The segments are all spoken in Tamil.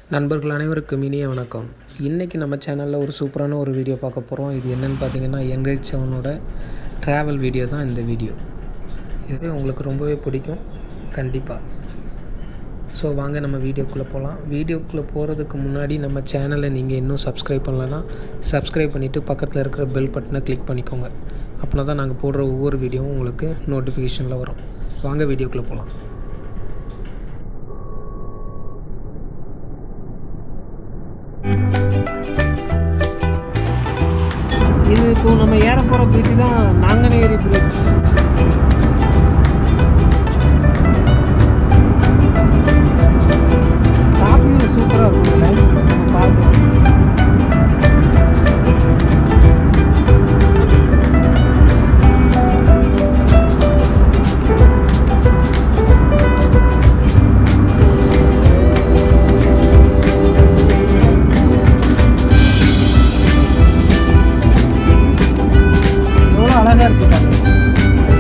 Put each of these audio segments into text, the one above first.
நண்பர்கள் அனைவருக்கும் இனிய வணக்கம் இன்றைக்கி நம்ம சேனலில் ஒரு சூப்பரான ஒரு வீடியோ பார்க்க போகிறோம் இது என்னென்னு பார்த்தீங்கன்னா என்கேஜ் செவனோட ட்ராவல் வீடியோ தான் இந்த வீடியோ இது உங்களுக்கு ரொம்பவே பிடிக்கும் கண்டிப்பாக ஸோ வாங்க நம்ம வீடியோக்குள்ளே போகலாம் வீடியோக்குள்ளே போகிறதுக்கு முன்னாடி நம்ம சேனலை நீங்கள் இன்னும் சப்ஸ்கிரைப் பண்ணலன்னா சப்ஸ்கிரைப் பண்ணிவிட்டு பக்கத்தில் இருக்கிற பெல் பட்டனை கிளிக் பண்ணிக்கோங்க அப்படின்னா தான் நாங்கள் போடுற ஒவ்வொரு வீடியோவும் உங்களுக்கு நோட்டிஃபிகேஷனில் வரும் வாங்க வீடியோக்குள்ளே போகலாம் இது இப்போ நம்ம ஏற போகிற பிரிட்ஜ் தான் நாங்கநேரி பிரிட்ஜ் டாப் வியூ சூப்பராக இருக்கும்ல நம்ம பார்க்கலாம் எவ்வளோ அழகாக இருக்கு பாருங்க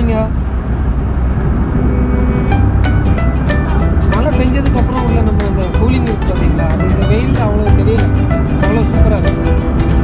கூலிங்கா மழை பெஞ்சதுக்கு அப்புறம் உள்ள நம்ம அந்த கூலிங் இருக்கு பார்த்தீங்களா அது இந்த வெயிலில் அவ்வளோ தெரியல அவ்வளோ சூப்பராக இருக்கு